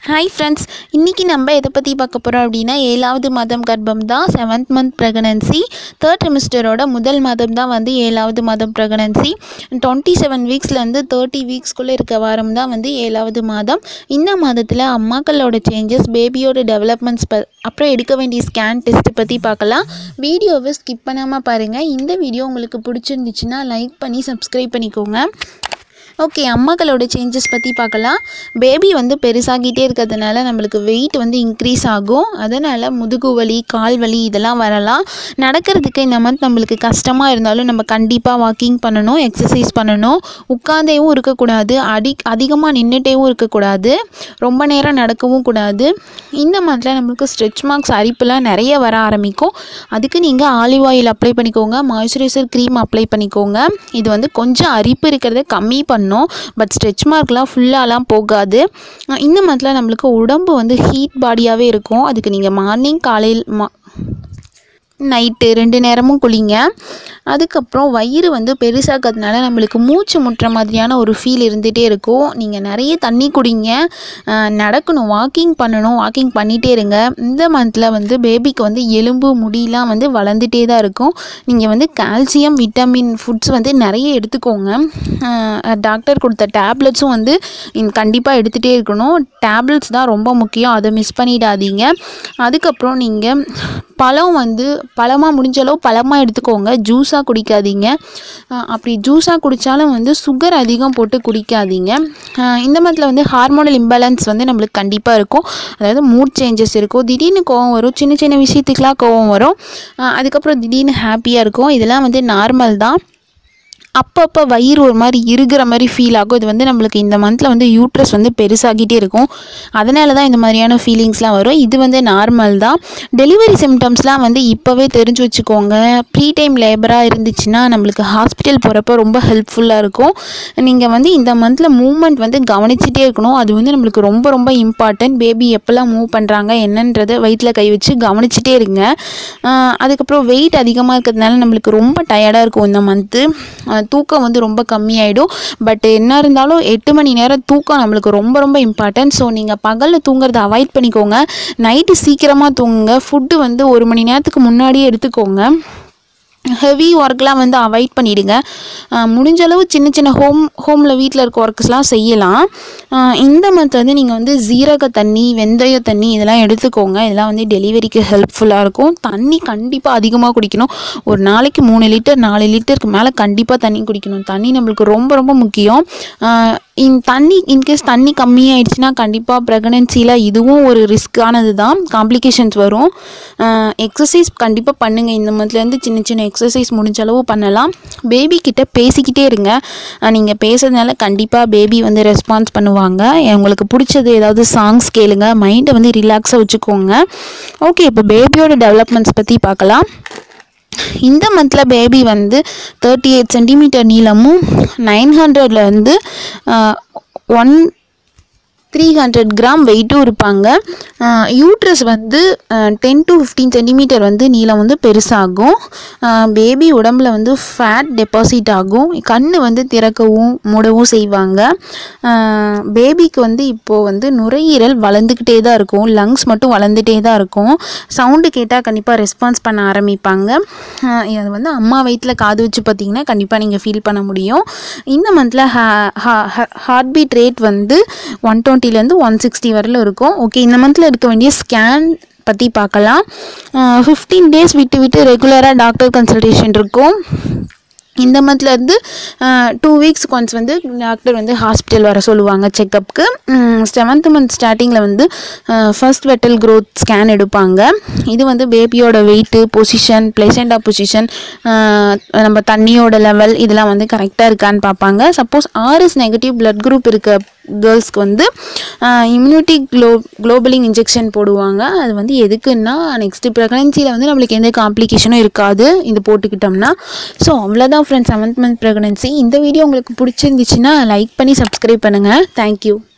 hi friends இன்றைக்கி நம்ம எதை பற்றி பார்க்க போகிறோம் அப்படின்னா ஏழாவது மாதம் கர்ப்பம் தான் செவன்த் மந்த் ப்ரெக்னன்சி தேர்ட் ட்ரிமிஸ்டரோட முதல் மாதம் தான் வந்து ஏழாவது மாதம் ப்ரெக்னன்சி டுவெண்ட்டி செவன் வீக்ஸ்லேருந்து தேர்ட்டி வீக்ஸ்க்குள்ளே இருக்க வாரம் தான் வந்து ஏழாவது மாதம் இந்த மாதத்தில் அம்மாக்களோட சேஞ்சஸ் பேபியோட டெவலப்மெண்ட்ஸ் ப அப்புறம் எடுக்க வேண்டிய ஸ்கேன் டெஸ்ட் பற்றி பார்க்கலாம் வீடியோவை ஸ்கிப் பண்ணாமல் பாருங்கள் இந்த வீடியோ உங்களுக்கு பிடிச்சிருந்துச்சுன்னா லைக் பண்ணி சப்ஸ்கிரைப் பண்ணிக்கோங்க ஓகே அம்மாக்களோட சேஞ்சஸ் பற்றி பார்க்கலாம் பேபி வந்து பெருசாகிட்டே இருக்கிறதுனால நம்மளுக்கு வெயிட் வந்து இன்க்ரீஸ் ஆகும் அதனால் முதுகு வலி கால் வலி இதெல்லாம் வரலாம் நடக்கிறதுக்கு இந்த மாதிரி நம்மளுக்கு கஷ்டமாக இருந்தாலும் நம்ம கண்டிப்பாக வாக்கிங் பண்ணணும் எக்ஸசைஸ் பண்ணணும் உட்காந்தேவும் இருக்கக்கூடாது அடி அதிகமாக நின்றுட்டேவும் இருக்கக்கூடாது ரொம்ப நேரம் நடக்கவும் கூடாது இந்த மாதிரிலாம் நம்மளுக்கு ஸ்ட்ரெச் மார்க்ஸ் அரிப்புலாம் நிறைய வர ஆரம்பிக்கும் அதுக்கு நீங்கள் ஆலிவ் ஆயில் அப்ளை பண்ணிக்கோங்க மாய்ஸ்சரைசர் க்ரீம் அப்ளை பண்ணிக்கோங்க இது வந்து கொஞ்சம் அரிப்பு இருக்கிறத கம்மி பண்ணும் பட் ஸ்ட்ரெச் மார்க்லாம் ஃபுல்லாலாம் போகாது அஹ் இந்த மாதிரிலாம் நம்மளுக்கு உடம்பு வந்து ஹீட் பாடியாகவே இருக்கும் அதுக்கு நீங்கள் மார்னிங் காலையில் மா நைட்டு ரெண்டு நேரமும் குளிங்க அதுக்கப்புறம் வயிறு வந்து பெருசாக்கிறதுனால நம்மளுக்கு மூச்சு முட்டுற மாதிரியான ஒரு ஃபீல் இருந்துகிட்டே இருக்கும் நீங்கள் நிறைய தண்ணி குடிங்க அஹ் நடக்கணும் வாக்கிங் பண்ணணும் வாக்கிங் பண்ணிகிட்டே இருங்க இந்த மந்தில் வந்து பேபிக்கு வந்து எலும்பு முடியெலாம் வந்து வளர்ந்துட்டே தான் இருக்கும் நீங்கள் வந்து கால்சியம் விட்டமின் ஃபுட்ஸ் வந்து நிறைய எடுத்துக்கோங்க டாக்டர் கொடுத்த டேப்லெட்ஸும் வந்து கண்டிப்பாக எடுத்துகிட்டே இருக்கணும் டேப்லெட்ஸ் தான் ரொம்ப முக்கியம் அதை மிஸ் பண்ணிடாதீங்க அதுக்கப்புறம் நீங்கள் பழம் வந்து பழமாக முடிஞ்ச அளவு பழமாக எடுத்துக்கோங்க ஜூஸாக குடிக்காதீங்க அஹ் அப்படி ஜூஸாக குடித்தாலும் வந்து சுகர் அதிகம் போட்டு குடிக்காதீங்க அஹ் இந்த மாதிரில வந்து ஹார்மோனல் இம்பேலன்ஸ் வந்து நம்மளுக்கு கண்டிப்பாக இருக்கும் அதாவது மூட் சேஞ்சஸ் இருக்கும் திடீர்னு கோவம் வரும் சின்ன சின்ன விஷயத்துக்குலாம் கோவம் வரும் அஹ் அதுக்கப்புறம் திடீர்னு ஹாப்பியாக இருக்கும் இதெல்லாம் வந்து நார்மல் தான் அப்பப்போ வயிறு ஒரு மாதிரி இருக்கிற மாதிரி ஃபீல் ஆகும் இது வந்து நம்மளுக்கு இந்த மந்தில் வந்து யூட்ரஸ் வந்து பெருசாகிட்டே இருக்கும் அதனால தான் இந்த மாதிரியான ஃபீலிங்ஸ்லாம் வரும் இது வந்து நார்மல் தான் டெலிவரி சிம்டம்ஸ்லாம் வந்து இப்போவே தெரிஞ்சு வச்சுக்கோங்க ப்ரீ டைம் லேபராக இருந்துச்சுன்னா நம்மளுக்கு ஹாஸ்பிட்டல் போகிறப்ப ரொம்ப ஹெல்ப்ஃபுல்லாக இருக்கும் நீங்கள் வந்து இந்த மந்தில் மூமெண்ட் வந்து கவனிச்சிட்டே இருக்கணும் அது வந்து நம்மளுக்கு ரொம்ப ரொம்ப இம்பார்ட்டன்ட் பேபி எப்போல்லாம் மூவ் பண்ணுறாங்க என்னன்றதை வயிற்றில் கை வச்சு கவனிச்சிட்டே இருங்க ஆஹ் அதுக்கப்புறம் வெயிட் அதிகமாக இருக்கிறதுனால நம்மளுக்கு ரொம்ப டயர்டாக இருக்கும் இந்த மந்த்து தூக்கம் வந்து ரொம்ப கம்மியாயிடும் பட் என்ன இருந்தாலும் எட்டு மணி நேரம் தூக்கம் நம்மளுக்கு ரொம்ப ரொம்ப இம்பார்ட்டன்ட் ஸோ நீங்கள் பகலில் தூங்குறதை அவாய்ட் பண்ணிக்கோங்க நைட்டு சீக்கிரமாக தூங்குங்க ஃபுட்டு வந்து ஒரு மணி நேரத்துக்கு முன்னாடியே எடுத்துக்கோங்க ஹெவி ஒர்க்லாம் வந்து அவாய்ட் பண்ணிவிடுங்க முடிஞ்ச அளவு சின்ன சின்ன ஹோம் ஹோமில் வீட்டில் இருக்க ஒர்க்ஸ்லாம் செய்யலாம் அஹ் இந்த மந்த் வந்து நீங்கள் வந்து ஜீரக தண்ணி வெந்தய தண்ணி இதெல்லாம் எடுத்துக்கோங்க இதெல்லாம் வந்து டெலிவரிக்கு ஹெல்ப்ஃபுல்லாக இருக்கும் தண்ணி கண்டிப்பாக அதிகமாக குடிக்கணும் ஒரு நாளைக்கு மூணு லிட்டர் நாலு லிட்டருக்கு மேலே கண்டிப்பாக தண்ணி குடிக்கணும் தண்ணி நம்மளுக்கு ரொம்ப ரொம்ப முக்கியம் அஹ் இன் தண்ணி இன்கேஸ் தண்ணி கம்மியாயிடுச்சுன்னா கண்டிப்பாக ப்ரெக்னென்சியில் இதுவும் ஒரு ரிஸ்க்கானது தான் காம்ப்ளிகேஷன்ஸ் வரும் எக்ஸசைஸ் கண்டிப்பாக பண்ணுங்கள் இந்த மந்த்லேருந்து சின்ன சின்ன எக்ஸசைஸ் முடிஞ்ச அளவு பண்ணலாம் பேபி கிட்ட பேசிக்கிட்டே இருங்க நீங்கள் பேசுறதுனால கண்டிப்பாக பேபி வந்து ரெஸ்பான்ஸ் பண்ணுவாங்க உங்களுக்கு பிடிச்சது ஏதாவது சாங்ஸ் கேளுங்க மைண்டை வந்து ரிலாக்ஸாக வச்சுக்கோங்க ஓகே இப்போ பேபியோட டெவலப்மெண்ட்ஸ் பற்றி பார்க்கலாம் இந்த மந்தில் பேபி வந்து தேர்ட்டி எயிட் சென்டிமீட்டர் நீளமும் நைன் ஹண்ட்ரட்லேருந்து ஒன் த்ரீ ஹண்ட்ரட் கிராம் வெயிட்டும் இருப்பாங்க யூட்ரஸ் வந்து டென் டு ஃபிஃப்டீன் சென்டிமீட்டர் வந்து நீளம் வந்து பெருசாகும் பேபி உடம்புல வந்து ஃபேட் டெபாசிட் ஆகும் கண் வந்து திறக்கவும் மூடவும் செய்வாங்க பேபிக்கு வந்து இப்போது வந்து நுரையீரல் வளர்ந்துக்கிட்டே தான் இருக்கும் லங்ஸ் மட்டும் வளர்ந்துட்டே தான் இருக்கும் சவுண்டு கேட்டால் கண்டிப்பாக ரெஸ்பான்ஸ் பண்ண ஆரம்பிப்பாங்க ஆஹ் இது வந்து அம்மா வயிற்றில் காது வச்சு பார்த்தீங்கன்னா கண்டிப்பாக நீங்கள் ஃபீல் பண்ண முடியும் இந்த மந்தில் ஹார்ட் பீட் ரேட் வந்து ஒன் டுவெண்ட்டிலேருந்து ஒன் சிக்ஸ்டி வரலும் இருக்கும் ஓகே இந்த மந்தில் இருக்க வேண்டிய ஸ்கேன் பற்றி பார்க்கலாம் ஃபிஃப்டீன் டேஸ் விட்டு விட்டு ரெகுலராக டாக்டர் கன்சல்டேஷன் இருக்கும் இந்த மந்த்ல இருந்து டூ வீக்ஸ்க்கு ஒன்ஸ் வந்து டாக்டர் வந்து ஹாஸ்பிட்டல் வர சொல்லுவாங்க செக்கப்புக்கு செவன்த் மந்த் ஸ்டார்டிங்கில் வந்து ஃபர்ஸ்ட் வெட்டல் growth ஸ்கேன் எடுப்பாங்க இது வந்து பேபியோட வெயிட்டு பொசிஷன் பிளேசண்டா பொசிஷன் நம்ம தண்ணியோட லெவல் இதெல்லாம் வந்து கரெக்டாக இருக்கான்னு பார்ப்பாங்க suppose RS negative blood group இருக்க கேர்ள்ஸ்க்கு வந்து இம்யூனிட்டி க்ளோ குளோபலிங் இன்ஜெக்ஷன் போடுவாங்க அது வந்து எதுக்குன்னா நெக்ஸ்ட்டு ப்ரெக்னன்சியில் வந்து நம்மளுக்கு எந்த காம்ப்ளிகேஷனும் இருக்காது இது போட்டுக்கிட்டோம்னா ஸோ அவ்வளோதான் ஃப்ரெண்ட்ஸ் செவன்த் மந்த் ப்ரெக்னன்சி இந்த வீடியோ உங்களுக்கு பிடிச்சிருந்துச்சுன்னா லைக் பண்ணி சப்ஸ்கிரைப் பண்ணுங்கள் தேங்க்யூ